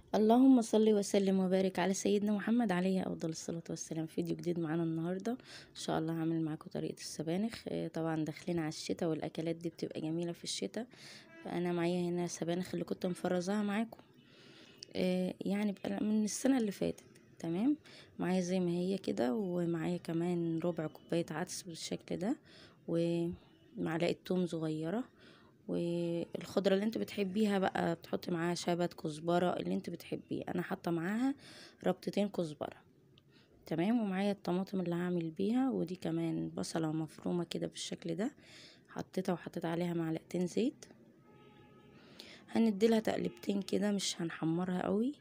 اللهم صل وسلم وبارك على سيدنا محمد عليه افضل الصلاه والسلام فيديو جديد معانا النهارده ان شاء الله هعمل معاكم طريقه السبانخ آه، طبعا داخلين على الشتاء والاكلات دي بتبقى جميله في الشتاء فانا معايا هنا سبانخ اللي كنت مفرزاها معاكم آه، يعني بقى من السنه اللي فاتت تمام معايا زي ما هي كده ومعايا كمان ربع كوبايه عدس بالشكل ده ومعلقه توم صغيره والخضره اللي انت بتحبيها بقى بتحطي معاها شبت كزبره اللي انت بتحبيه انا حاطه معاها ربطتين كزبره تمام ومعايا الطماطم اللي هعمل بيها ودي كمان بصله مفرومه كده بالشكل ده حطيتها وحطيت عليها معلقتين زيت هنديلها تقلبتين كده مش هنحمرها قوي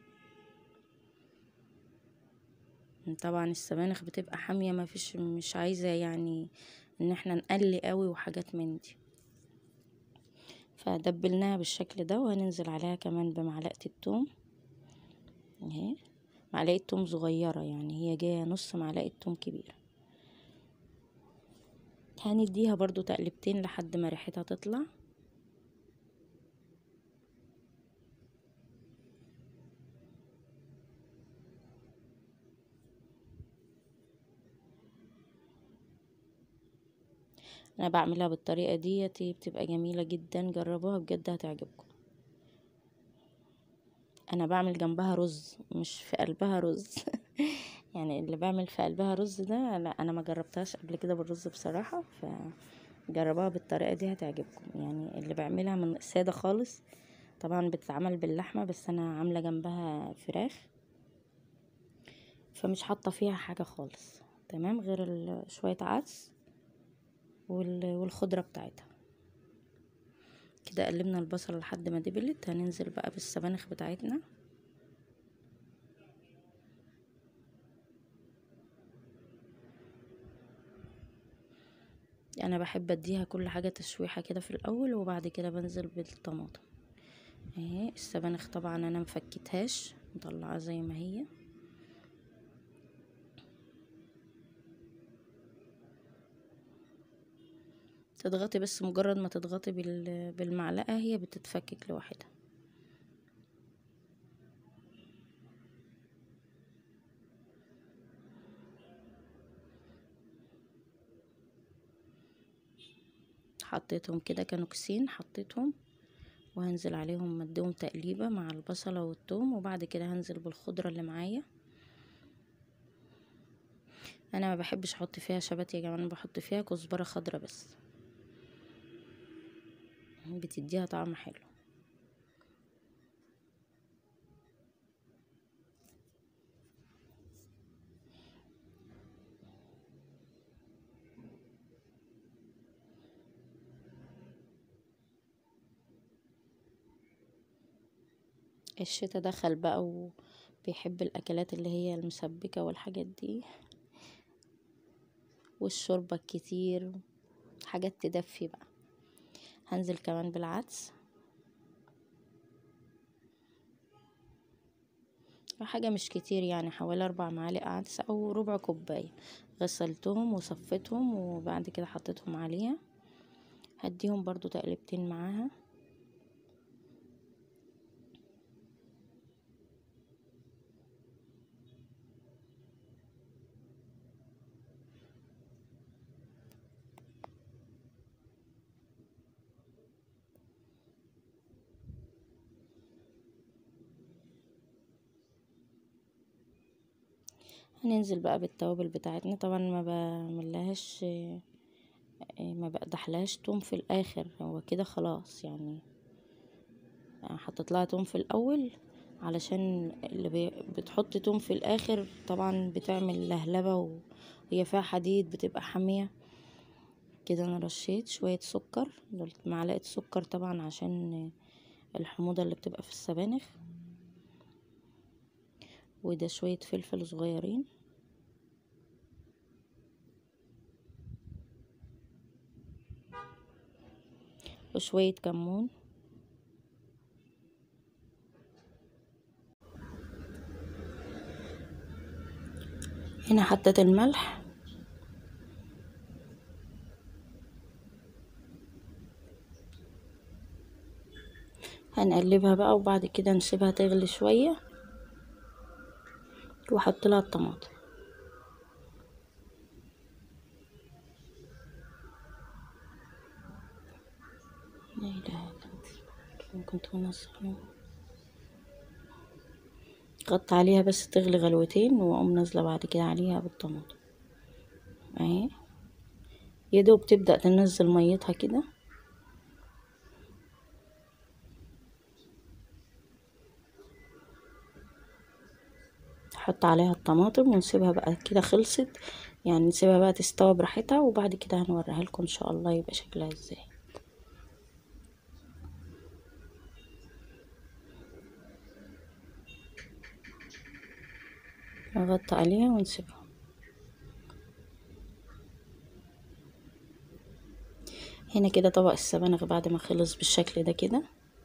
طبعا السبانخ بتبقى حاميه ما فيش مش عايزه يعني ان احنا نقلي قوي وحاجات من دي فدبلناها بالشكل ده وهننزل عليها كمان بمعلقه التوم اهي معلقه توم صغيره يعني هي جايه نص معلقه توم كبيره هنديها برضو تقلبتين لحد ما ريحتها تطلع انا بعملها بالطريقه ديت بتبقى جميله جدا جربوها بجد هتعجبكم انا بعمل جنبها رز مش في قلبها رز يعني اللي بعمل في قلبها رز ده لا انا ما جربتهاش قبل كده بالرز بصراحه فجربوها بالطريقه دي هتعجبكم يعني اللي بعملها من ساده خالص طبعا بتتعمل باللحمه بس انا عامله جنبها فراخ فمش حاطه فيها حاجه خالص تمام غير شويه عدس والخضرة بتاعتها كده قلبنا البصل لحد ما دبلت هننزل بقى بالسبانخ بتاعتنا انا بحب اديها كل حاجة تشويحة كده في الاول وبعد كده بنزل بالطماطم اهي السبانخ طبعا انا مفكتهاش مطلعها زي ما هي تضغطي بس مجرد ما تضغطي بالمعلقة هي بتتفكك لوحدها حطيتهم كده كانوا كسين حطيتهم وهنزل عليهم مديهم تقليبة مع البصلة والثوم وبعد كده هنزل بالخضرة اللي معايا انا ما بحبش احط فيها شبت يا جماعه انا بحط فيها كزبره خضرة بس بتديها طعم حلو الشتا دخل بقى وبيحب الاكلات اللي هي المسبكة والحاجات دي والشوربة الكتير حاجات تدفي بقى هنزل كمان بالعدس حاجة مش كتير يعني حوالي أربع معالق عدس أو ربع كوباية غسلتهم وصفتهم وبعد كده حطيتهم عليها هديهم برضو تقلبتين معاها هننزل بقى بالتوابل بتاعتنا طبعا ما بعملهاش ما بقدحلهاش توم في الاخر هو كده خلاص يعني حطيت لها توم في الاول علشان اللي بتحط توم في الاخر طبعا بتعمل لهلبة وهي فيها حديد بتبقى حامية كده انا رشيت شوية سكر معلقة سكر طبعا عشان الحموضة اللي بتبقى في السبانخ وده شوية فلفل صغيرين وشوية كمون هنا حطيت الملح هنقلبها بقى وبعد كده نسيبها تغلي شويه واحط لها الطماطم لا اله الا الله ممكن تكون غطي عليها بس تغلي غلوتين واقوم نازله بعد كده عليها بالطماطم اهي يا دوب تبدا تنزل ميتها كده نحط عليها الطماطم ونسيبها بقى كده خلصت يعني نسيبها بقى تستوي براحتها وبعد كده هنوريها لكم ان شاء الله يبقى شكلها ازاي نغطي عليها ونسيبها هنا كده طبق السبانخ بعد ما خلص بالشكل ده كده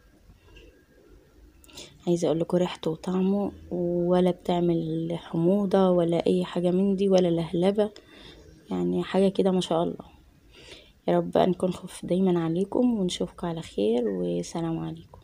عايزه اقول لكم ريحته وطعمه ولا بتعمل حموضه ولا اي حاجه من دي ولا لهلبه يعني حاجه كده ما شاء الله يا رب نكون خف دايما عليكم ونشوفكم على خير وسلام عليكم